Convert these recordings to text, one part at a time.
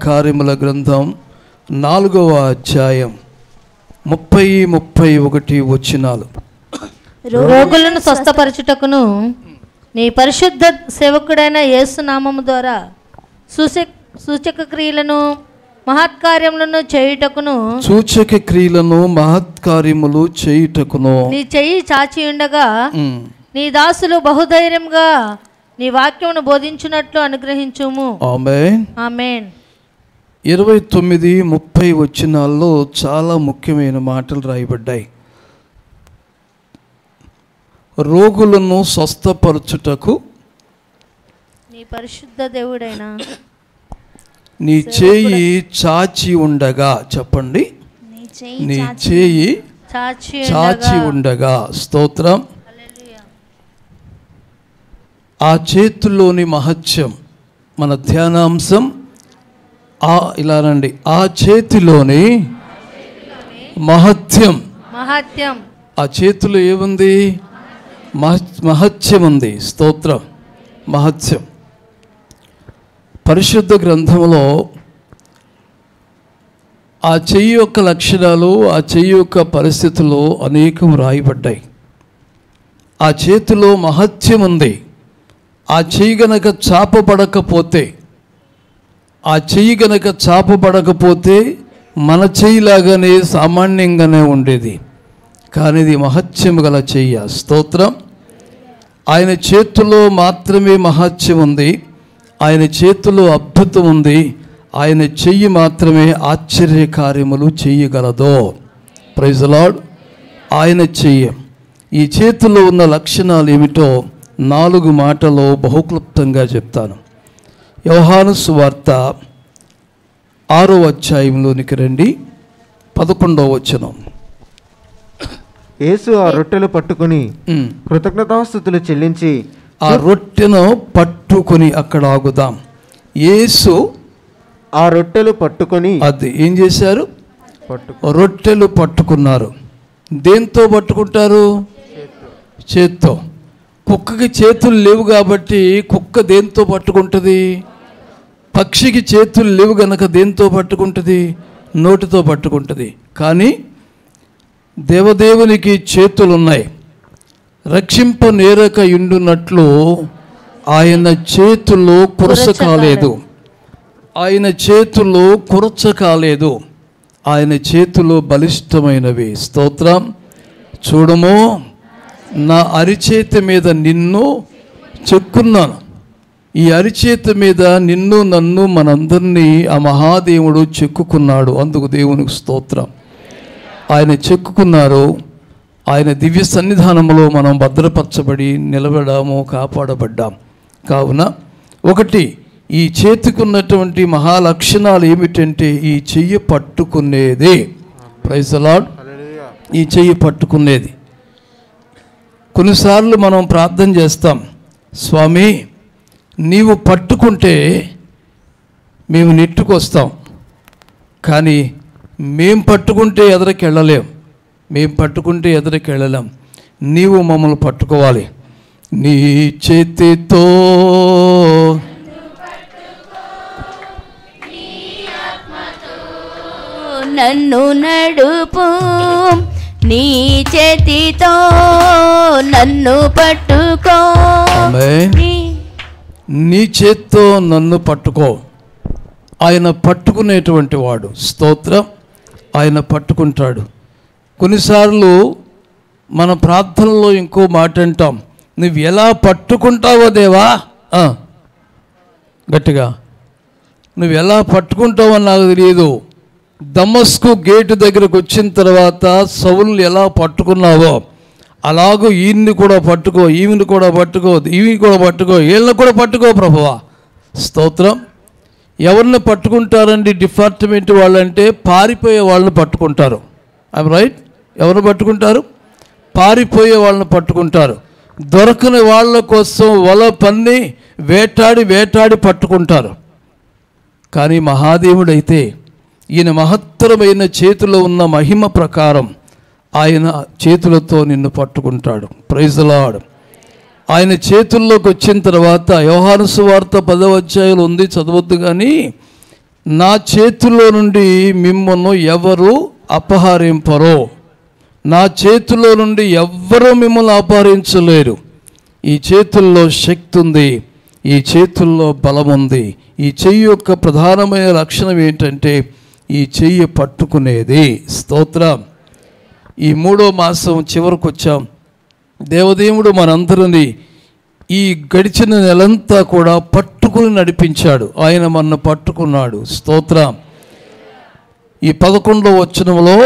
కార్యముల గ్రంథం నాలుగవ అధ్యాయం ముప్పై ముప్పై ఒకటి వచనాలు రోగులను స్వస్థపరచుటకును నీ పరిశుద్ధ సేవకుడైన యేసు నామము ద్వారా సూచక సూచక క్రియలను మహత్కార్యములను చేయుటకును సూచక క్రియలను మహత్కార్యములు చేయుటకును నీ చెయ్యి చాచి ఉండగా ఉమ్, నీ దాసులు బహుధైర్యంగా నీ వాక్యమును బోధించున్నట్లు అనుగ్రహించుము ఆమేన్ ఆమెన్ ఇరవై తొమ్మిది ముప్పై వచనాల్లో చాలా ముఖ్యమైన మాటలు రాయబడ్డాయి రోగులను స్వస్థపరచుటకు నీ పరిశుద్ధ దేవుడైన నీ చేయి చాచి ఉండగా చెప్పండి నీ చెయ్యి నీ చేయి చాచి చాచి ఉండగా స్తోత్రం ఆ చేతుల్లోని మహత్యం మన ధ్యానాంశం ఆ ఇలా రండి ఆ చేతిలోని మహత్యం మహత్యం ఆ చేతిలో ఏముంది మహ- మహత్యం ఉంది స్తోత్రం మహత్యం పరిశుద్ధ గ్రంథంలో ఆ చెయ్యి యొక్క లక్షణాలు ఆ చెయ్యి యొక్క పరిస్థితులు అనేకం రాయబడ్డాయి ఆ చేతిలో మహత్యం ఉంది ఆ చెయ్యి గనక చాపబడకపోతే ఆ చెయ్యి గనక చాపబడకపోతే మన చెయ్యిలాగానే సామాన్యంగానే ఉండేది కానీ ఇది మహత్యం గల చెయ్య స్తోత్రం ఆయన చేతిలో మాత్రమే మహత్యం ఉంది ఆయన చేతిలో అద్భుతం ఉంది ఆయన చెయ్యి మాత్రమే ఆశ్చర్య కార్యములు చెయ్యగలదో ప్రైజ్ లాడ్ ఆయన చెయ్యి ఈ చేతిలో ఉన్న లక్షణాలు ఏమిటో నాలుగు మాటలో బహుక్లుప్తంగా చెప్తాను యోహాను సువార్త ఆరో అధ్యాయంలోనికి రండి పదకొండవ వచనం యేసు ఆ రొట్టెలు పట్టుకుని ఉమ్. కృతజ్ఞతాస్థుతులు చెల్లించి ఆ రొట్టెను పట్టుకొని అక్కడ ఆగుదాం యేసు ఆ రొట్టెలు పట్టుకొని అది ఏం చేశారు పట్టు రొట్టెలు పట్టుకున్నారు దేంతో పట్టుకుంటారు చేత్తో కుక్కకి చేతులు లేవు కాబట్టి కుక్క దేంతో పట్టుకుంటుంది పక్షికి చేతులు లేవు గనక దేంతో పట్టుకుంటుంది నోటితో పట్టుకుంటుంది కానీ దేవదేవునికి చేతులు ఉన్నాయి రక్షింప నేరక ఇండునట్లు ఆయన చేతుల్లో కురస కాలేదు ఆయన చేతుల్లో కురచ కాలేదు ఆయన చేతులు బలిష్టమైనవి స్తోత్రం చూడము నా అరిచేతి మీద నిన్ను చెక్కున్నాను ఈ అరిచేతి మీద నిన్ను నన్ను మనందరినీ ఆ మహాదేవుడు చెక్కుకున్నాడు అందుకు దేవునికి స్తోత్రం ఆయన చెక్కుకున్నారు ఆయన దివ్య సన్నిధానంలో మనం భద్రపరచబడి నిలబడాము కాపాడబడ్డాం కావున ఒకటి ఈ చేతికున్నటువంటి మహాలక్షణాలు ఏమిటంటే ఈ చెయ్యి పట్టుకునేదే ప్రైజ్ లాడ్ ఈ చెయ్యి పట్టుకునేది కొన్నిసార్లు మనం ప్రార్థన చేస్తాం స్వామి నీవు పట్టుకుంటే మేము నెట్టుకొస్తాం కానీ మేం పట్టుకుంటే ఎదరికి వెళ్ళలేం మేం పట్టుకుంటే ఎదరికి వెళ్ళలేం నీవు మమ్మల్ని పట్టుకోవాలి నీ చేతితో నన్ను నడుపు నీ చేతితో నన్ను పట్టుకో ఆమేన్. నీ- నీ చేత్తో నన్ను పట్టుకో ఆయన పట్టుకునేటువంటి వాడు స్తోత్రం ఆయన పట్టుకుంటాడు కొన్నిసార్లు మన ప్రార్థనలో ఇంకో మాట అంటాం నువ్వు ఎలా పట్టుకుంటావో దేవా ఆ, గట్టిగా నువ్వు ఎలా పట్టుకుంటావో నాకు తెలియదు దమస్కు గేటు దగ్గరకు వచ్చిన తర్వాత సౌలు ఎలా పట్టుకున్నావో అలాగూ ఈయన్ని కూడా పట్టుకో ఈమెను కూడా పట్టుకో ఈమెని కూడా పట్టుకో వీళ్ళని కూడా పట్టుకో ప్రభువా స్తోత్రం ఎవరిని పట్టుకుంటారండి డిపార్ట్మెంట్ వాళ్ళంటే పారిపోయే వాళ్ళని పట్టుకుంటారు ఐమ్ రైట్ ఎవరిని పట్టుకుంటారు పారిపోయే వాళ్ళని పట్టుకుంటారు దొరకని వాళ్ళ కోసం వల పన్ని వేటాడి వేటాడి పట్టుకుంటారు కానీ మహాదేవుడైతే ఈయన మహత్తరమైన చేతిలో ఉన్న మహిమ ప్రకారం ఆయన చేతులతో నిన్ను పట్టుకుంటాడు ప్రైజలాడు ఆయన చేతుల్లోకి వచ్చిన తర్వాత యోహాను సువార్త పదవ అధ్యాయులు ఉంది చదవద్దు కానీ నా చేతుల్లో నుండి మిమ్మల్ని ఎవరు అపహరింపరో నా చేతుల్లో నుండి ఎవ్వరూ మిమ్మల్ని అపహరించలేరు ఈ చేతుల్లో శక్తి ఉంది ఈ చేతుల్లో బలం ఉంది ఈ చెయ్యి యొక్క ప్రధానమైన లక్షణం ఏంటంటే ఈ చెయ్యి పట్టుకునేది స్తోత్రం ఈ మూడో మాసం చివరకు వచ్చాం దేవదేవుడు మనందరినీ ఈ గడిచిన నెలంతా కూడా పట్టుకుని నడిపించాడు ఆయన మన పట్టుకున్నాడు స్తోత్రం ఈ పదకొండవ వచనంలో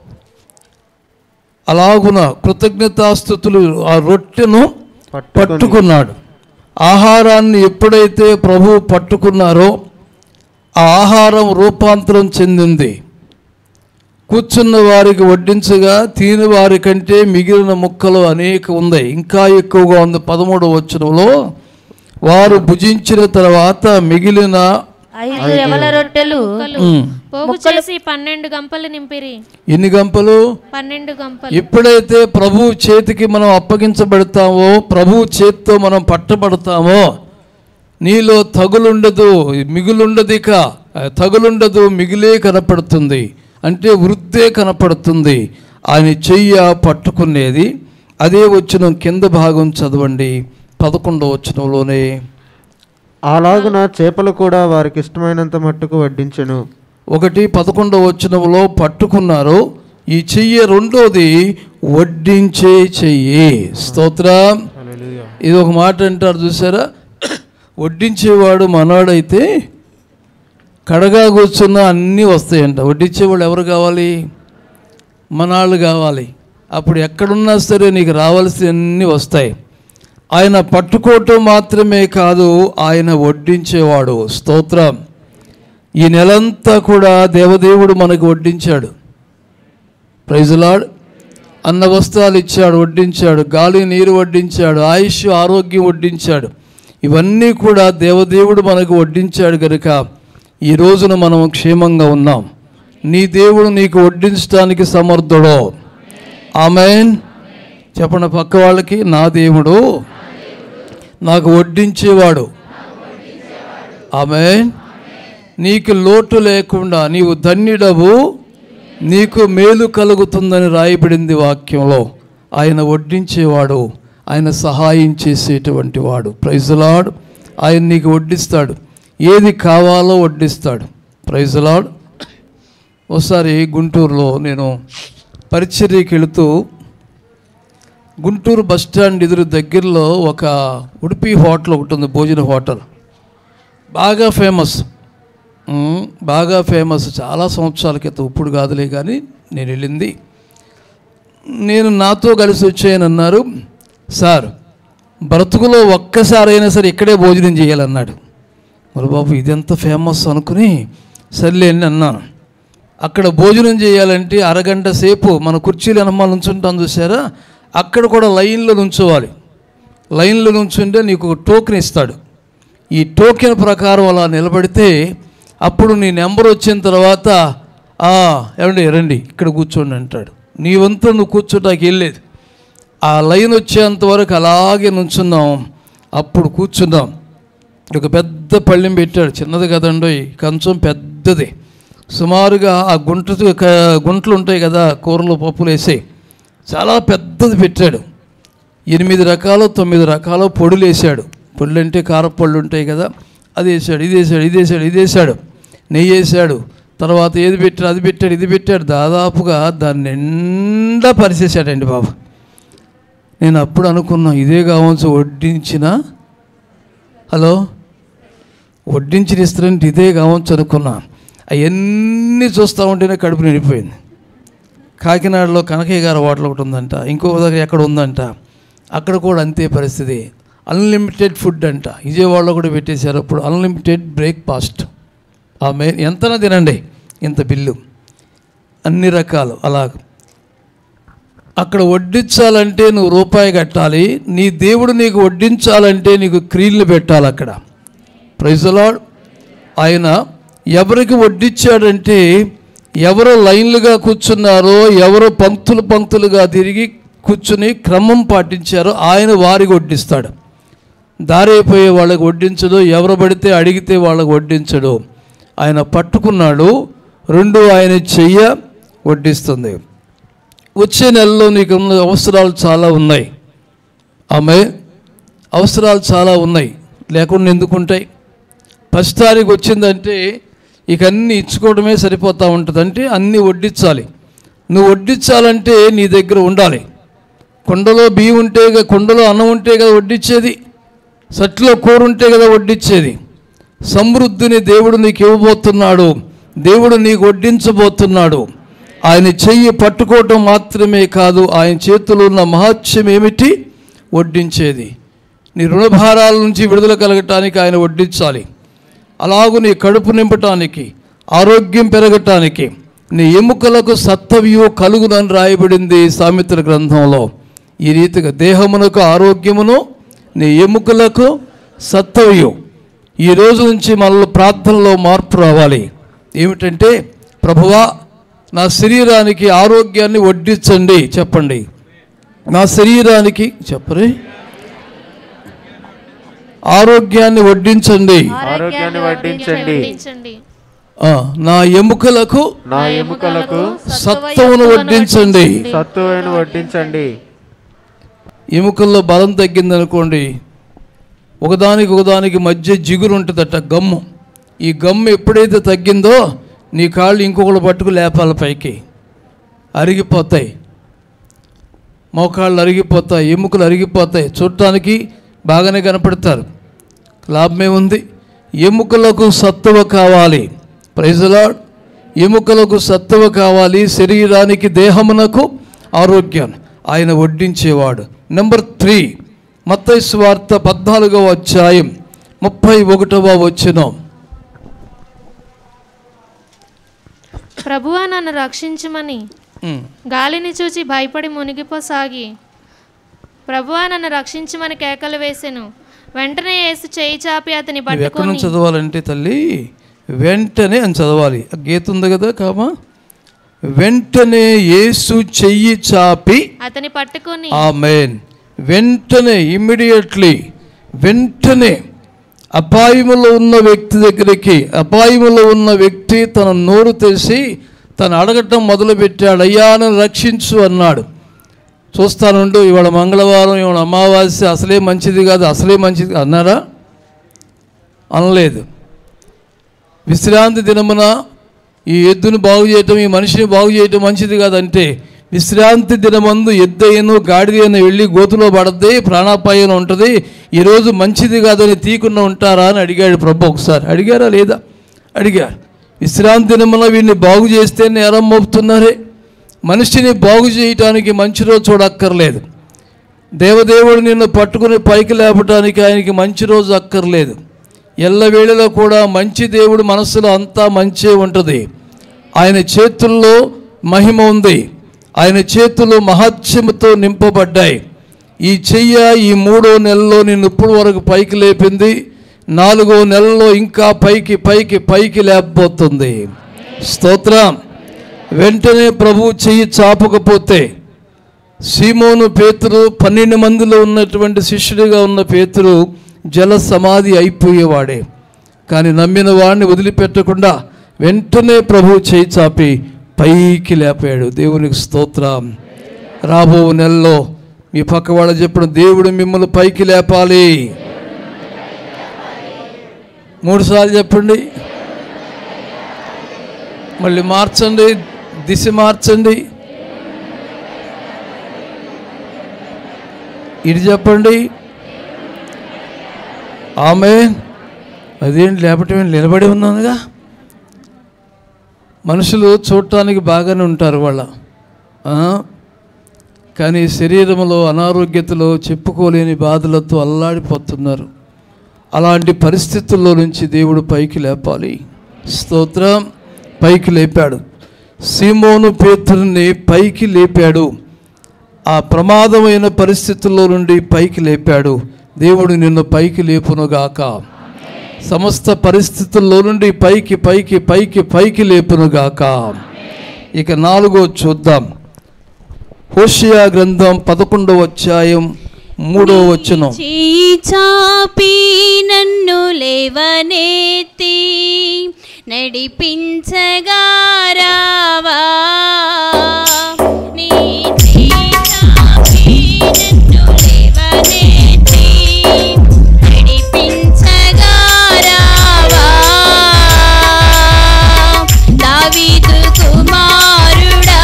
అలాగున కృతజ్ఞతాస్థుతులు ఆ రొట్టెను పట్టుకున్నాడు ఆహారాన్ని ఎప్పుడైతే ప్రభువు పట్టుకున్నారో ఆ ఆహారం రూపాంతరం చెందింది కూర్చున్న వారికి వడ్డించగా తిని వారి కంటే మిగిలిన ముక్కలు అనేక ఉన్నాయి ఇంకా ఎక్కువగా ఉంది పదమూడవ వచనంలో వారు భుజించిన తర్వాత మిగిలిన ఐదు ఎవల రొట్టెలు ఉమ్, పోగు చేసి పన్నెండు గంపలు నింపిరి ఎన్ని గంపలు పన్నెండు గంపలు ఎప్పుడైతే ప్రభు చేతికి మనం అప్పగించబడతామో ప్రభు చేతితో మనం పట్టబడతామో నీలో తగులుండదు మిగులుండదు ఇక ఆ, తగులుండదు మిగిలే కనపడుతుంది అంటే వృద్ధే కనపడుతుంది ఆయన చెయ్య పట్టుకునేది అదే వచ్చిన కింద భాగం చదవండి పదకొండవ వచనంలోనే అలాగున చేపలు కూడా వారికి ఇష్టమైనంత మట్టుకు వడ్డించెను ఒకటి పదకొండవ వచనంలో పట్టుకున్నారు ఈ చెయ్యి రెండోది వడ్డించే చెయ్యి స్తోత్రం ఇది ఒక మాట అంటారు చూసారా వడ్డించేవాడు మనవాడైతే కడగా కూర్చున్న అన్నీ వస్తాయంట వడ్డించేవాడు ఎవరు కావాలి మనాళ్ళు కావాలి అప్పుడు ఎక్కడున్నా సరే నీకు రావాల్సినవన్నీ వస్తాయి ఆయన పట్టుకోవటం మాత్రమే కాదు ఆయన వడ్డించేవాడు స్తోత్రం ఈ నెలంతా కూడా దేవదేవుడు మనకు వడ్డించాడు ప్రైజులాడ్ అన్న వస్త్రాలు ఇచ్చాడు వడ్డించాడు గాలి నీరు వడ్డించాడు ఆయుష్ ఆరోగ్యం వడ్డించాడు ఇవన్నీ కూడా దేవదేవుడు మనకు వడ్డించాడు కనుక ఈ రోజున మనం క్షేమంగా ఉన్నాం నీ దేవుడు నీకు వడ్డించడానికి సమర్థుడో ఆమెన్ చెప్పండి పక్క వాళ్ళకి నా దేవుడు నాకు వడ్డించేవాడు ఆమెన్ నీకు లోటు లేకుండా నీవు ధన్యుడవు నీకు మేలు కలుగుతుందని రాయబడింది వాక్యంలో ఆయన వడ్డించేవాడు ఆయన సహాయం చేసేటువంటి వాడు ప్రైజులాడు ఆయన నీకు వడ్డిస్తాడు ఏది కావాలో వడ్డిస్తాడు ప్రైజులాడు ఒకసారి గుంటూరులో నేను పరిచర్యకి వెళుతూ గుంటూరు బస్ స్టాండ్ ఎదురు దగ్గరలో ఒక ఉడిపి హోటల్ ఒకటి ఉంది భోజన హోటల్ బాగా ఫేమస్ ఉమ్, బాగా ఫేమస్ చాలా సంవత్సరాల క్రితం ఇప్పుడు కాదులే కానీ నేను వెళ్ళింది నేను నాతో కలిసి వచ్చాయనన్నారు సార్ బ్రతుకులో ఒక్కసారైనా సరే ఇక్కడే భోజనం చేయాలన్నాడు మరి బాబు ఇదెంత ఫేమస్ అనుకుని సర్లే అని అన్నాను అక్కడ భోజనం చేయాలంటే అరగంట సేపు మన కుర్చీలు వెనమాల నుంచుంటాం చూసారా అక్కడ కూడా లైన్లో నుంచోవాలి లైన్లో నుంచుంటే నీకు ఒక టోకెన్ ఇస్తాడు ఈ టోకెన్ ప్రకారం అలా నిలబడితే అప్పుడు నీ నెంబర్ వచ్చిన తర్వాత "ఆ, ఏమండి రండి ఇక్కడ కూర్చోండి అంటాడు నీ వంతు నువ్వు కూర్చోటానికి వెళ్ళలేదు ఆ లైన్ వచ్చేంత వరకు అలాగే నుంచున్నాం అప్పుడు కూర్చున్నాం ఒక పెద్ద పళ్ళెం పెట్టాడు చిన్నది కదండి కంచం పెద్దది సుమారుగా ఆ గుంట క- గుంటలు ఉంటాయి కదా కూరలు పప్పులు వేసి చాలా పెద్దది పెట్టాడు ఎనిమిది రకాలు తొమ్మిది రకాల పొడులు వేసాడు పొడులు అంటే కారపళ్ళు ఉంటాయి కదా అది వేసాడు ఇది వేసాడు ఇది వేసాడు ఇది వేసాడు నెయ్యి వేసాడు తర్వాత ఏది పెట్టాడు అది పెట్టాడు ఇది పెట్టాడు దాదాపుగా దాన్ని నిండా పరిచేశాడండి బాబు నేను అప్పుడు అనుకున్నా ఇదే కావచ్చు వడ్డించిన హలో వడ్డించిన ఇస్తారంటే ఇదే కావచ్చు అనుకున్నా అవన్నీ చూస్తూ ఉంటేనే కడుపు నిండిపోయింది కాకినాడలో కనకయ్య గారి హోటల్ ఒకటి ఉందంట ఇంకొక దగ్గర ఎక్కడ ఉందంట అక్కడ కూడా అంతే పరిస్థితి అన్లిమిటెడ్ ఫుడ్ అంట విజయవాడలో కూడా పెట్టేశారు అప్పుడు అన్లిమిటెడ్ బ్రేక్ఫాస్ట్ ఆమె ఎంతనా తినండి ఇంత బిల్లు అన్ని రకాలు అలా అక్కడ వడ్డించాలంటే నువ్వు రూపాయి కట్టాలి నీ దేవుడు నీకు వడ్డించాలంటే నీకు క్రియలు పెట్టాలి అక్కడ ప్రైజలాడ్ ఆయన ఎవరికి వడ్డించాడంటే ఎవరు లైన్లుగా కూర్చున్నారో ఎవరు పంక్తులు పంక్తులుగా తిరిగి కూర్చుని క్రమం పాటించారో ఆయన వారికి వడ్డిస్తాడు దారైపోయే వాళ్ళకి వడ్డించడు ఎవరు పడితే అడిగితే వాళ్ళకి వడ్డించడు ఆయన పట్టుకున్నాడు రెండు ఆయన చెయ్య వడ్డిస్తుంది వచ్చే నెలలో నీకు ఉన్న అవసరాలు చాలా ఉన్నాయి ఆమె అవసరాలు చాలా ఉన్నాయి లేకుండా ఎందుకుంటాయి ఫస్ట్ తారీఖు వచ్చిందంటే ఇక అన్నీ ఇచ్చుకోవడమే సరిపోతూ ఉంటుంది అంటే అన్నీ వడ్డించాలి నువ్వు వడ్డించాలంటే నీ దగ్గర ఉండాలి కుండలో బియ్యం ఉంటే కదా కుండలో అన్నం ఉంటే కదా వడ్డించేది సట్లో కూర ఉంటే కదా వడ్డించేది సమృద్ధిని దేవుడు నీకు ఇవ్వబోతున్నాడు దేవుడు నీకు వడ్డించబోతున్నాడు ఆయన చెయ్యి పట్టుకోవటం మాత్రమే కాదు ఆయన చేతిలో ఉన్న మహత్యం ఏమిటి వడ్డించేది నీ రుణభారాల నుంచి విడుదల కలగటానికి ఆయన వడ్డించాలి అలాగూ నీ కడుపు నింపటానికి ఆరోగ్యం పెరగటానికి నీ ఎముకలకు సత్తవ్యూ కలుగునని రాయబడింది సామెతల గ్రంథంలో ఈ రీతిగా దేహమునకు ఆరోగ్యమును నీ ఎముకలకు సత్తవ్యం ఈ రోజు నుంచి మనలో ప్రార్థనలో మార్పు రావాలి ఏమిటంటే ప్రభువా నా శరీరానికి ఆరోగ్యాన్ని వడ్డించండి చెప్పండి నా శరీరానికి చెప్పరే ఆరోగ్యాన్ని వడ్డించండి ఆరోగ్యాన్ని వడ్డించండి వడ్డించండి ఆ, నా ఎముకలకు నా ఎముకలకు సత్వమును వడ్డించండి సత్తువైన వడ్డించండి ఎముకల్లో బలం తగ్గిందనుకోండి ఒకదానికి ఒకదానికి మధ్య జిగురు ఉంటుందట గమ్ము ఈ గమ్ము ఎప్పుడైతే తగ్గిందో నీ కాళ్ళు ఇంకొకళ్ళు పట్టుకు లేపాల పైకి అరిగిపోతాయి మోకాళ్ళు అరిగిపోతాయి ఎముకలు అరిగిపోతాయి చూడటానికి బాగానే కనపడతారు లాభమే ఉంది ఎముకలకు సత్తువ కావాలి ప్రైజలాడ్ ఎముకలకు సత్తువ కావాలి శరీరానికి దేహమునకు ఆరోగ్యం ఆయన వడ్డించేవాడు నెంబర్ త్రీ మత్తయి వార్త పద్నాలుగవ అధ్యాయం ముప్పై ఒకటవ వచ్చినం ప్రభువా నన్ను రక్షించమని గాలిని చూచి భయపడి మునిగిపోసాగి ప్రభువా నన్ను రక్షించమని కేకలు వేసెను వెంటనే యేసు చేయి చాపి అతని నువ్వు ఎక్కడి పట్టుకొని నుంచి చదవాలంటే తల్లి వెంటనే అని చదవాలి ఆ గీత ఉంది కదా కామా వెంటనే యేసు చెయ్యి చాపి అతని పట్టుకొని ఆ మెయిన్ వెంటనే ఇమ్మీడియట్లీ వెంటనే అపాయములో ఉన్న వ్యక్తి దగ్గరికి అపాయములో ఉన్న వ్యక్తి తన నోరు తెరిచి తను అడగటం మొదలుపెట్టాడు అయ్యా నన్ను రక్షించు అన్నాడు చూస్తానుండు ఇవాళ మంగళవారం ఇవాళ అమావాస్య అసలే మంచిది కాదు అసలే మంచిది అన్నారా అనలేదు విశ్రాంతి దినమున ఈ ఎద్దును బాగు చేయటం ఈ మనిషిని బాగు చేయటం మంచిది కాదంటే విశ్రాంతి దినమందు ఎద్దయ్యను గాడిదైన వెళ్ళి గోతులో పడద్ది ప్రాణాపాయం ఉంటుంది ఈరోజు మంచిది కాదని తీకుండా ఉంటారా అని అడిగాడు ప్రభు ఒకసారి అడిగారా లేదా అడిగారు విశ్రాంతి దినమున వీడిని బాగు చేస్తే నేరం మోపుతున్నారే మనిషిని బాగు చేయటానికి మంచి రోజు చూడక్కర్లేదు దేవదేవుడు నిన్ను పట్టుకుని పైకి లేపటానికి ఆయనకి మంచి రోజు అక్కర్లేదు ఎల్లవేళలో కూడా మంచి దేవుడు మనస్సులో అంతా మంచే ఉంటుంది ఆయన చేతుల్లో మహిమ ఉంది ఆయన చేతులు మహత్యముతో నింపబడ్డాయి ఈ చెయ్య ఈ మూడో నెలలో నిన్ను ఇప్పుడు వరకు పైకి లేపింది నాలుగో నెలలో ఇంకా పైకి పైకి పైకి లేపబోతుంది స్తోత్రం వెంటనే ప్రభు చెయ్యి చాపకపోతే సీమోను పేతురు పన్నెండు మందిలో ఉన్నటువంటి శిష్యుడిగా ఉన్న పేతురు జల సమాధి అయిపోయేవాడే కానీ నమ్మిన వాడిని వదిలిపెట్టకుండా వెంటనే ప్రభు చేయి చాపి పైకి లేపాడు దేవునికి స్తోత్రం రాబో నెలలో మీ పక్క వాళ్ళు చెప్పిన దేవుడు మిమ్మల్ని పైకి లేపాలి మూడు సార్లు చెప్పండి మళ్ళీ మార్చండి దిశ మార్చండి ఇటు చెప్పండి ఆమె అదేంటి లేపటం నిలబడి ఉన్నానుగా మనుషులు చూడటానికి బాగానే ఉంటారు వాళ్ళ ఆ? కానీ శరీరంలో అనారోగ్యతలో చెప్పుకోలేని బాధలతో అల్లాడిపోతున్నారు అలాంటి పరిస్థితుల్లో నుంచి దేవుడు పైకి లేపాలి స్తోత్రం పైకి లేపాడు సీమోను పేతుడిని పైకి లేపాడు ఆ ప్రమాదమైన పరిస్థితుల్లో నుండి పైకి లేపాడు దేవుడు నిన్ను పైకి లేపునుగాక సమస్త పరిస్థితుల్లో నుండి పైకి పైకి పైకి పైకి లేపునుగాక ఇక నాలుగో చూద్దాం హోషియా గ్రంథం పదకొండవ అధ్యాయం మూడో వచనం చేయి చాపి నన్ను లేవనెత్తి నడిపించగా రావా నీ చేతాకి నన్ను లేవనెత్తి నడిపించగా రావా దావీదు కుమారుడా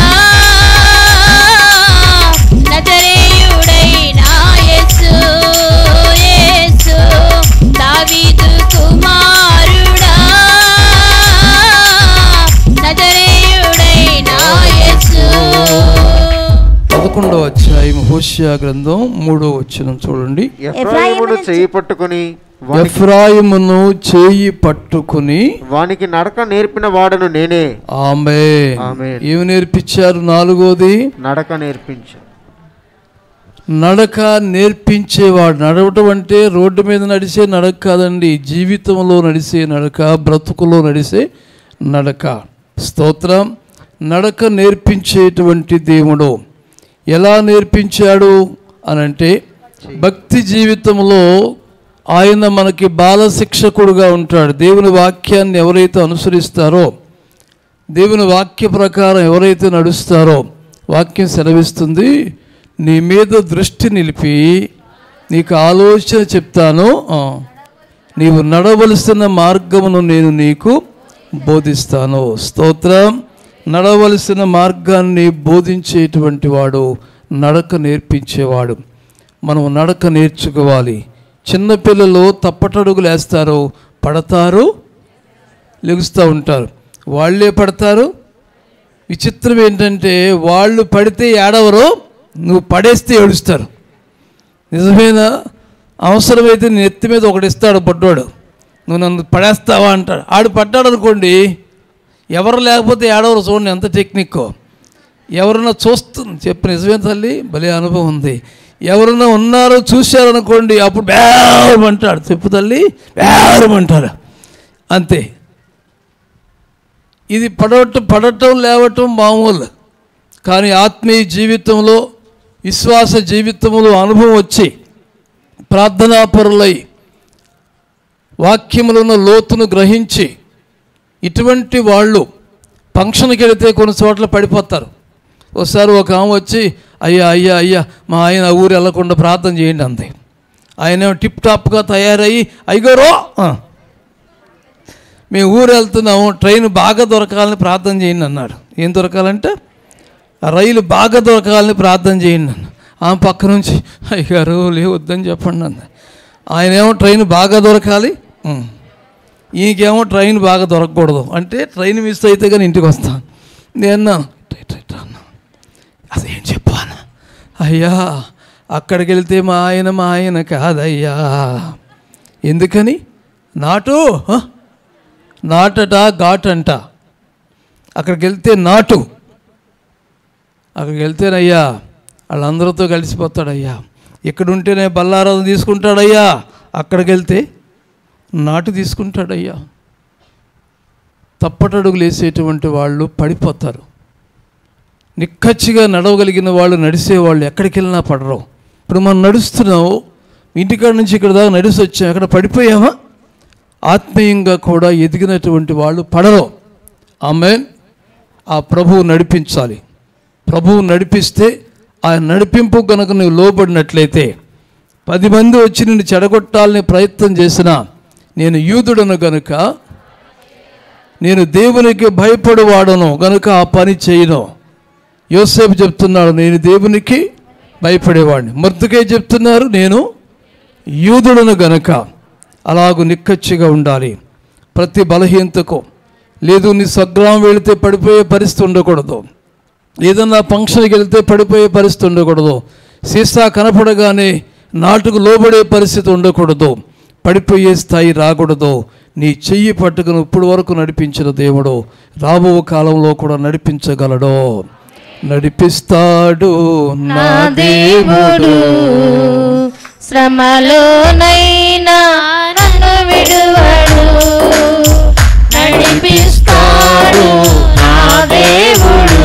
నజరేయుడైన యేసు యేసు దావీదు కుమారుడా నజరేయుడైన యేసు పదకొండవ అధ్యాయం హోషియా గ్రంథం మూడో వచ్చిన చూడండి ఎఫ్రాయిమును చేయి పట్టుకుని వానికి ఎఫ్రాయిమును చేయి పట్టుకుని వానికి నడక నేర్పిన వాడను నేనే ఆమె ఆమేన్. ఏమి నేర్పించారు నాలుగోది నడక నేర్పించు నడక నేర్పించేవాడు నడవటం అంటే రోడ్డు మీద నడిచే నడక కాదండి జీవితంలో నడిచే నడక బ్రతుకులో నడిచే నడక స్తోత్రం నడక నేర్పించేటువంటి దేవుడు ఎలా నేర్పించాడు అనంటే భక్తి జీవితంలో ఆయన మనకి బాల శిక్షకుడుగా ఉంటాడు దేవుని వాక్యాన్ని ఎవరైతే అనుసరిస్తారో దేవుని వాక్య ప్రకారం ఎవరైతే నడుస్తారో వాక్యం సెలవిస్తుంది నీ మీద దృష్టి నిలిపి నీకు ఆలోచన చెప్తాను ఆ, నీవు నడవలసిన మార్గమును నేను నీకు బోధిస్తాను స్తోత్రం నడవలసిన మార్గాన్ని బోధించేటువంటి వాడు నడక నేర్పించేవాడు మనం నడక నేర్చుకోవాలి చిన్నపిల్లలు తప్పటడుగులు వేస్తారు పడతారు లెగుస్తూ ఉంటారు వాళ్ళే పడతారు విచిత్రం ఏంటంటే వాళ్ళు పడితే ఏడవరు నువ్వు పడేస్తే ఏడుస్తారు నిజమేనా అవసరమైతే నీ నెత్తి మీద ఒకటి ఇస్తాడు పడ్డాడు నువ్వు నన్ను పడేస్తావా అంటాడు ఆడు పడ్డాడు అనుకోండి ఎవరు లేకపోతే ఏడవరు చూడండి ఎంత టెక్నిక్ ఎవరన్నా చూస్తుంది చెప్పు నిజమే తల్లి భలే అనుభవం ఉంది ఎవరన్నా ఉన్నారో చూశారనుకోండి అప్పుడు బేరమంటాడు చెప్పు తల్లి బేరమంటారు అంతే ఇది పడవటం పడటం లేవటం మామూలు కానీ ఆత్మీయ జీవితంలో విశ్వాస జీవితంలో అనుభవం వచ్చి ప్రార్థనాపరులై వాక్యములను లోతును గ్రహించి ఇటువంటి వాళ్ళు ఫంక్షన్కి వెళితే కొన్ని చోట్ల పడిపోతారు ఒకసారి ఒక ఆమె వచ్చి అయ్యా అయ్యా అయ్యా మా ఆయన ఊరు వెళ్ళకుండా ప్రార్థన చేయండి అంతే ఆయన టిప్ టాప్గా తయారయ్యి అయ్యగారో ఆ. మేము ఊరు వెళ్తున్నాము ట్రైన్ బాగా దొరకాలని ప్రార్థన చేయండి అన్నాడు ఏం దొరకాలంటే ఆ రైలు బాగా దొరకాలని ప్రార్థన చేయండి అన్న ఆమె పక్క నుంచి అయ్యారు లే వద్దని చెప్పండి అంది ఆయన ఏమో ట్రైన్ బాగా దొరకాలి ఉం. ఈయనకేమో ట్రైన్ బాగా దొరకకూడదు అంటే ట్రైన్ మిస్ అయితే కానీ ఇంటికి వస్తాను నేను అన్నా అసలు ఏం చెప్పాను అయ్యా అక్కడికి వెళ్తే మా ఆయన మా ఆయన కాదయ్యా ఎందుకని నాటు హ? నాటట ఘాటంట అక్కడికి వెళ్తే నాటు అక్కడికి వెళ్తేనయ్యా వాళ్ళందరితో కలిసిపోతాడయ్యా ఇక్కడ ఉంటేనే బల్లారాధన తీసుకుంటాడయ్యా అక్కడికి వెళ్తే నాటు తీసుకుంటాడయ్యా తప్పటడుగులు వేసేటువంటి వాళ్ళు పడిపోతారు నిక్కచ్చిగా నడవగలిగిన వాళ్ళు నడిచేవాళ్ళు ఎక్కడికి వెళ్ళినా పడరు ఇప్పుడు మనం నడుస్తున్నావు ఇంటికాడ నుంచి ఇక్కడ దాకా నడిచి వచ్చాం అక్కడ పడిపోయామా ఆత్మీయంగా కూడా ఎదిగినటువంటి వాళ్ళు పడరు ఆమె ఆ ప్రభువు నడిపించాలి ప్రభువు నడిపిస్తే ఆ నడిపింపు కనుక నువ్వు లోబడినట్లయితే పది మంది వచ్చి నిన్ను చెడగొట్టాలని ప్రయత్నం చేసినా నేను యూదుడను గనుక నేను దేవునికి భయపడేవాడను గనుక ఆ పని చేయను యోసేపు చెప్తున్నాడు నేను దేవునికి భయపడేవాడిని మర్దుకే చెప్తున్నారు నేను యూదుడను గనుక అలాగు నిక్కచ్చిగా ఉండాలి ప్రతి బలహీనతకు లేదు నీ స్వగ్రామం వెళితే పడిపోయే పరిస్థితి ఉండకూడదు ఏదన్నా ఫంక్షన్కి వెళ్తే పడిపోయే పరిస్థితి ఉండకూడదు సీసా కనపడగానే నాటుకు లోబడే పరిస్థితి ఉండకూడదు పడిపోయే స్థాయి రాకూడదు నీ చెయ్యి పట్టుకుని ఇప్పుడు వరకు నడిపించిన దేవుడు రాబో కాలంలో కూడా నడిపించగలడు నడిపిస్తాడు నా దేవుడు శ్రమలోనైనా నన్ను విడువడు నడిపిస్తాడు నా దేవుడు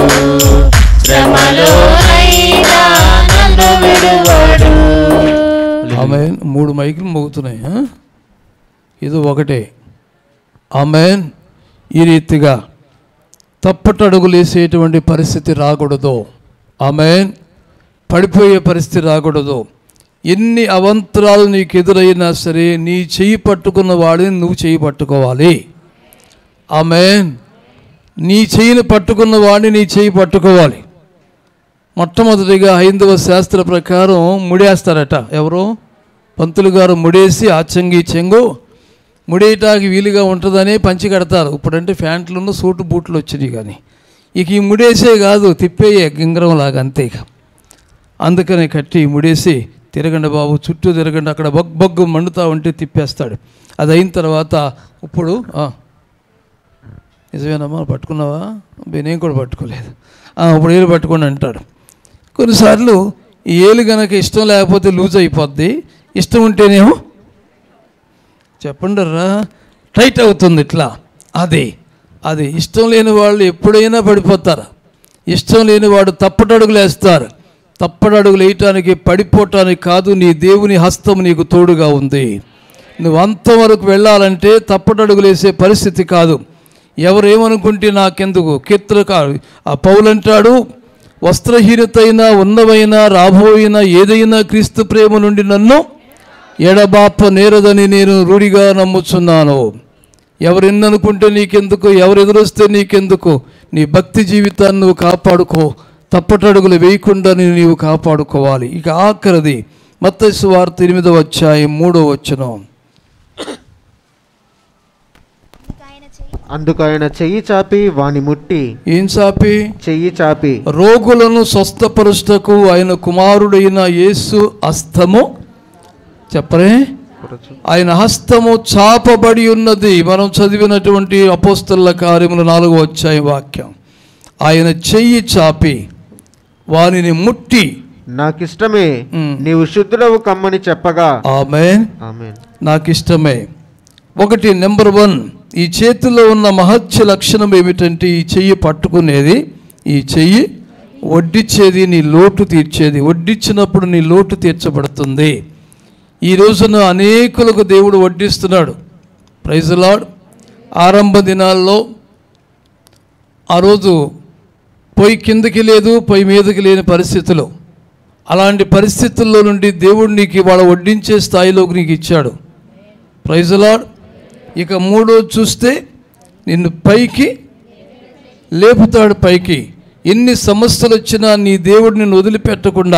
శ్రమలోనైనా నన్ను విడువడు ఆమె మూడు మైకులు మోగుతున్నాయి ఆ? ఇది ఒకటే ఆమెన్ ఈ రీతిగా తప్పటడుగులు వేసేటువంటి పరిస్థితి రాకూడదు ఆమె పడిపోయే పరిస్థితి రాకూడదు ఎన్ని అవంతరాలు నీకు ఎదురైనా సరే నీ చెయ్యి పట్టుకున్న వాడిని నువ్వు చెయ్యి పట్టుకోవాలి ఆమె నీ చెయ్యిని పట్టుకున్న వాడిని నీ చెయ్యి పట్టుకోవాలి మొట్టమొదటిగా హైందవ శాస్త్ర ప్రకారం ముడేస్తారట ఎవరు పంతులు గారు ముడేసి ఆ చెంగి చెంగు ముడేయటానికి వీలుగా ఉంటుందని పంచి కడతారు ఇప్పుడంటే ఫ్యాంట్లను సూటు బూట్లు వచ్చినాయి కానీ ఇక ఈ ముడేసే కాదు తిప్పేయే గింగరం లాగా అంతే ఇక అందుకని కట్టి ముడేసి తిరగండి బాబు చుట్టూ తిరగండి అక్కడ బొగ్ బొగ్గు మండుతూ ఉంటే తిప్పేస్తాడు అది అయిన తర్వాత ఇప్పుడు ఆ, నిజమేనమ్మా పట్టుకున్నావా అబ్బే, నేను కూడా పట్టుకోలేదు "ఆ, ఇప్పుడు ఏలు పట్టుకోండి అంటాడు కొన్నిసార్లు ఈ ఏలు గనక ఇష్టం లేకపోతే లూజ్ అయిపోద్ది ఇష్టం ఉంటేనేమో చెప్పండి రా టైట్ అవుతుంది ఇట్లా అది అది ఇష్టం లేని వాళ్ళు ఎప్పుడైనా పడిపోతారు ఇష్టం లేని వాడు తప్పటడుగులు వేస్తారు తప్పటడుగులు వేయటానికి పడిపోవటానికి కాదు నీ దేవుని హస్తం నీకు తోడుగా ఉంది నువ్వు అంతవరకు వెళ్ళాలంటే తప్పటడుగులు వేసే పరిస్థితి కాదు ఎవరేమనుకుంటే నాకెందుకు కీర్తనకారు ఆ పౌలంటాడు వస్త్రహీనతైన ఉన్నవైనా రాబోయిన ఏదైనా క్రీస్తు ప్రేమ నుండి నన్ను ఎడబాప నేరదని నేను రూఢిగా నమ్ముచున్నాను ఎవరెన్ననుకుంటే నీకెందుకు ఎవరు ఎదురొస్తే నీకెందుకు నీ భక్తి జీవితాన్ని నువ్వు కాపాడుకో తప్పటడుగులు వేయకుండా నేను నీవు కాపాడుకోవాలి ఇక ఆఖరిది మత్తయి వార్త ఎనిమిదవ అధ్యాయం మూడో వచనం అందుకు ఆయన చెయ్యి చాపి వాని ముట్టి ఏం సాపి చెయ్యి చాపి రోగులను స్వస్థపరుష్టకు ఆయన కుమారుడైన యేసు హస్తము చెప్పరే ఆయన హస్తము చాపబడి ఉన్నది మనం చదివినటువంటి అపోస్తల కార్యములు నాలుగో వచ్చాయి వాక్యం ఆయన చెయ్యి చాపి వానిని ముట్టి నాకిష్టమే మ్. నీవు శుద్ధుడవు కమ్మని చెప్పగా ఆమె ఆమె నాకు ఇష్టమే ఒకటి నెంబర్ వన్ ఈ చేతిలో ఉన్న మహత్య లక్షణం ఏమిటంటే ఈ చెయ్యి పట్టుకునేది ఈ చెయ్యి వడ్డిచ్చేది నీ లోటు తీర్చేది వడ్డిచ్చినప్పుడు నీ లోటు తీర్చబడుతుంది ఈ రోజున అనేకులకు దేవుడు వడ్డిస్తున్నాడు ప్రైజులాడ్ ఆరంభ దినాల్లో ఆ రోజు పొయ్యి కిందకి లేదు పొయ్యి మీదకి లేని పరిస్థితులు అలాంటి పరిస్థితుల్లో నుండి దేవుడు నీకు ఇవాళ వడ్డించే స్థాయిలోకి నీకు ఇచ్చాడు ప్రైజులాడ్ ఇక మూడో చూస్తే నిన్ను పైకి లేపుతాడు పైకి ఎన్ని సమస్యలు వచ్చినా నీ దేవుడు నిన్ను వదిలిపెట్టకుండా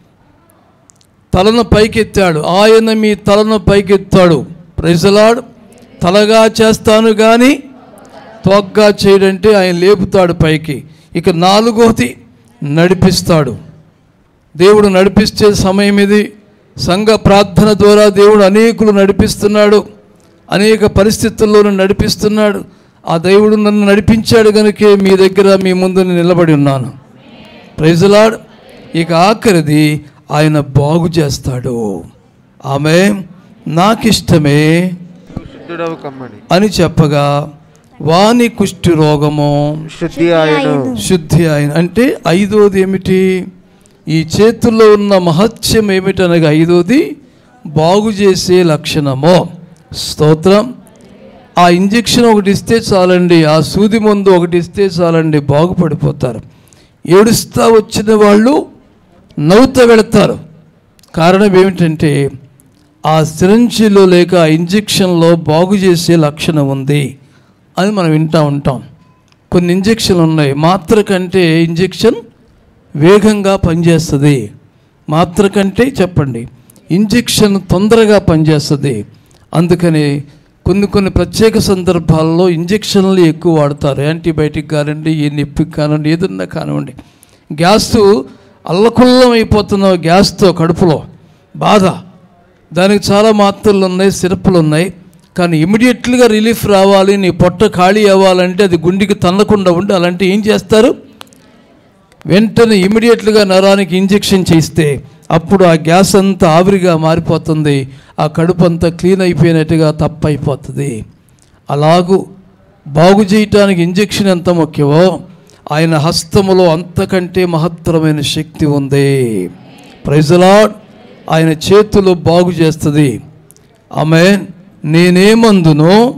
తలను పైకెత్తాడు ఆయన మీ తలను పైకెత్తాడు ప్రైజలాడ్ తలగా చేస్తాను కానీ తోగ్గా చేయడంటే ఆయన లేపుతాడు పైకి ఇక నాలుగోది నడిపిస్తాడు దేవుడు నడిపించే సమయం ఇది సంఘ ప్రార్థన ద్వారా దేవుడు అనేకులు నడిపిస్తున్నాడు అనేక పరిస్థితుల్లోనూ నడిపిస్తున్నాడు ఆ దేవుడు నన్ను నడిపించాడు కనుకే మీ దగ్గర మీ ముందు నేను నిలబడి ఉన్నాను ప్రైజలాడ్ ఇక ఆఖరిది ఆయన బాగు చేస్తాడు ఆమె నాకిష్టమే శుద్ధుడవు కమ్మని అని చెప్పగా వాని కుష్టి రోగము శుద్ధి ఆయను శుద్ధి ఆయన అంటే ఐదోది ఏమిటి ఈ చేతుల్లో ఉన్న మహత్యం ఏమిటనగా ఐదోది బాగు చేసే లక్షణము స్తోత్రం ఆ ఇంజెక్షన్ ఒకటి ఇస్తే చాలండి ఆ సూది మందు ఒకటి ఇస్తే చాలండి బాగుపడిపోతారు ఏడుస్తా వచ్చిన వాళ్ళు నవ్వుతూ వెళతారు కారణం ఏమిటంటే ఆ సిరంజిలో లేక ఆ ఇంజెక్షన్లో బాగు చేసే లక్షణం ఉంది అని మనం వింటూ ఉంటాం కొన్ని ఇంజెక్షన్లు ఉన్నాయి మాత్ర కంటే ఇంజెక్షన్ వేగంగా పనిచేస్తుంది మాత్ర కంటే చెప్పండి ఇంజెక్షన్ తొందరగా పనిచేస్తుంది అందుకని కొన్ని కొన్ని ప్రత్యేక సందర్భాల్లో ఇంజెక్షన్లు ఎక్కువ వాడతారు యాంటీబయాటిక్ కానివ్వండి ఏ నొప్పికి కానివ్వండి ఏదన్నా కానివ్వండి గ్యాస్ అల్లకుల్లం అయిపోతున్న గ్యాస్తో కడుపులో బాధ దానికి చాలా మాత్రలు ఉన్నాయి సిరప్లు ఉన్నాయి కానీ ఇమీడియట్లుగా రిలీఫ్ రావాలి నీ పొట్ట ఖాళీ అవ్వాలంటే అది గుండెకి తన్నకుండా ఉండాలంటే ఏం చేస్తారు వెంటనే ఇమీడియట్లుగా నరానికి ఇంజెక్షన్ చేస్తే అప్పుడు ఆ గ్యాస్ అంతా ఆవిరిగా మారిపోతుంది ఆ కడుపు అంతా క్లీన్ అయిపోయినట్టుగా తప్పైపోతుంది అలాగూ బాగు చేయటానికి ఇంజెక్షన్ ఎంత ముఖ్యమో ఆయన హస్తములో అంతకంటే మహత్తరమైన శక్తి ఉంది ప్రైజలాడ్ ఆయన చేతులు బాగు చేస్తుంది ఆమె నేనేమందునో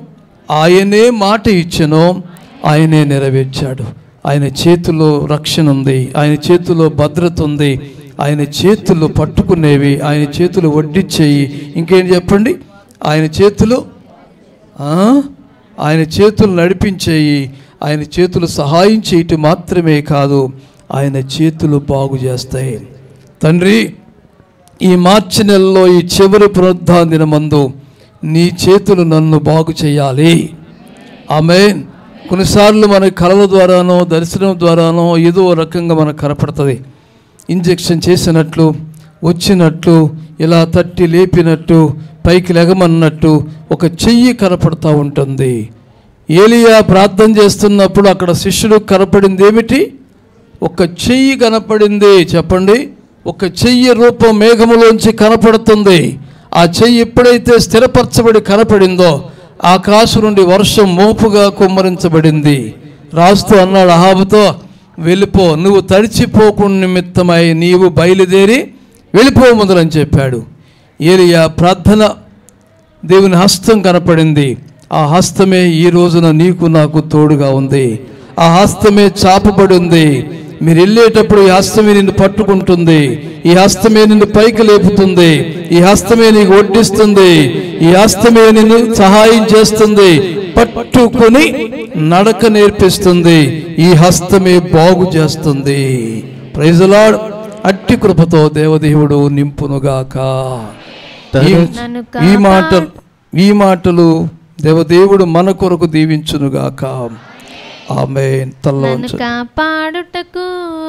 ఆయనే మాట ఇచ్చెనో ఆయనే నెరవేర్చాడు ఆయన చేతిలో రక్షణ ఉంది ఆయన చేతిలో భద్రత ఉంది ఆయన చేతులు పట్టుకునేవి ఆయన చేతులు వడ్డిచ్చేయి ఇంకేం చెప్పండి ఆయన చేతులు ఆ? ఆయన చేతులు నడిపించేయి ఆయన చేతులు సహాయం చేయటం మాత్రమే కాదు ఆయన చేతులు బాగు చేస్తాయి తండ్రి ఈ మార్చి నెలలో ఈ చివరి పునరుద్ధాన దినమందు నీ చేతులు నన్ను బాగు చేయాలి ఆమె కొన్నిసార్లు మన కళల ద్వారానో దర్శనం ద్వారానో ఏదో రకంగా మనకు కనపడుతుంది ఇంజెక్షన్ చేసినట్లు వచ్చినట్లు ఇలా తట్టి లేపినట్టు పైకి లెగమన్నట్టు ఒక చెయ్యి కనపడతా ఉంటుంది ఏలియా ప్రార్థన చేస్తున్నప్పుడు అక్కడ శిష్యుడు కనపడింది ఏమిటి ఒక చెయ్యి కనపడింది చెప్పండి ఒక చెయ్యి రూపం మేఘములోంచి కనపడుతుంది ఆ చెయ్యి ఎప్పుడైతే స్థిరపరచబడి కనపడిందో ఆకాశం నుండి వర్షం మోపుగా కుమ్మరించబడింది రాస్తూ అన్నాడు అహాబుతో వెళ్ళిపో నువ్వు తడిచిపోకుండా నిమిత్తమై నీవు బయలుదేరి వెళ్ళిపో మొదలని చెప్పాడు ఏలియా ప్రార్థన దేవుని హస్తం కనపడింది ఆ హస్తమే ఈ రోజున నీకు నాకు తోడుగా ఉంది ఆ హస్తమే చాపబడి ఉంది మీరు వెళ్ళేటప్పుడు ఈ హస్తమే నిన్ను పట్టుకుంటుంది ఈ హస్తమే నిన్ను పైకి లేపుతుంది ఈ హస్తమే నీకు వడ్డిస్తుంది ఈ హస్తమే నిన్ను సహాయం చేస్తుంది పట్టుకొని నడక నేర్పిస్తుంది ఈ హస్తమే బాగు చేస్తుంది ప్రైజలాడ్ అట్టి కృపతో దేవదేవుడు నింపునుగాక ఈ- నన్ను ఈ మాటలు ఈ మాటలు దేవదేవుడు మన కొరకు దీవించునుగాక ఆమె తల్ల నన్ను కాపాడుటకు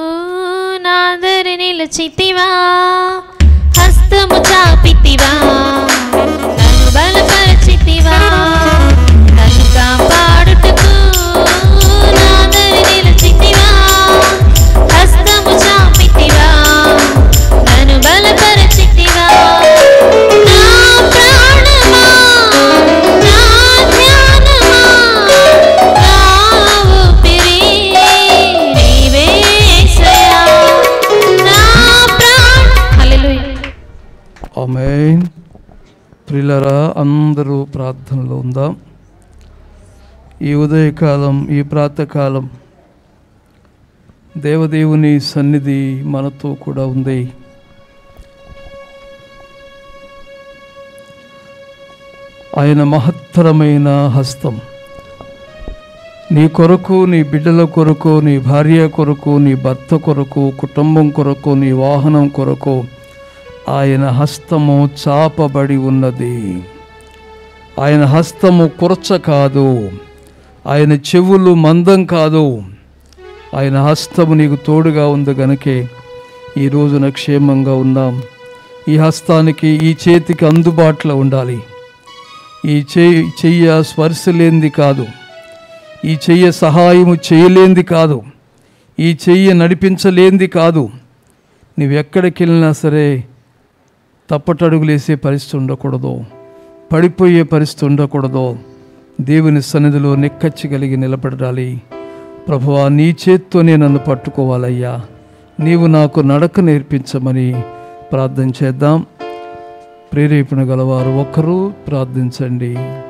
నాదరి నిలచితివా హస్తము చాపితివా నన్ను బలపరచితివా నన్ను కాపాడుటకు నాదరి నిలచితివా హస్తము చాపితివా నన్ను బలపరచితివా నా ప్రాణమా నా ధ్యానమా నా ఊపిరి నీవే యేసయ్యా నా ప్రాణ హల్లెలూయా ఆమెన్ ప్రిలరా అందరూ ప్రార్థనలో ఉందాం ఈ ఉదయకాలం ఈ ప్రాతకాలం దేవదేవుని సన్నిధి మనతో కూడా ఉంది ఆయన మహత్తరమైన హస్తం నీ కొరకు నీ బిడ్డల కొరకు నీ భార్య కొరకు నీ భర్త కొరకు కుటుంబం కొరకు నీ వాహనం కొరకు ఆయన హస్తము చాపబడి ఉన్నది ఆయన హస్తము కురచ కాదు ఆయన చెవులు మందం కాదు ఆయన హస్తము నీకు తోడుగా ఉంది గనుకే ఈ రోజున క్షేమంగా ఉన్నాం ఈ హస్తానికి ఈ చేతికి అందుబాటులో ఉండాలి ఈ చెయ్యి చెయ్య స్పర్శ లేనిది కాదు ఈ చెయ్య సహాయము చేయలేంది కాదు ఈ చెయ్యి నడిపించలేంది కాదు నువ్వెక్కడికి వెళ్ళినా సరే తప్పటడుగులేసే పరిస్థితి ఉండకూడదు పడిపోయే పరిస్థితి ఉండకూడదు దేవుని సన్నిధిలో నెక్కచ్చి కలిగి నిలబడాలి ప్రభువా నీ చేత్తోనే నన్ను పట్టుకోవాలయ్యా నీవు నాకు నడక నేర్పించమని ప్రార్థన చేద్దాం ప్రేరేపణ గలవారు ఒక్కరూ ప్రార్థించండి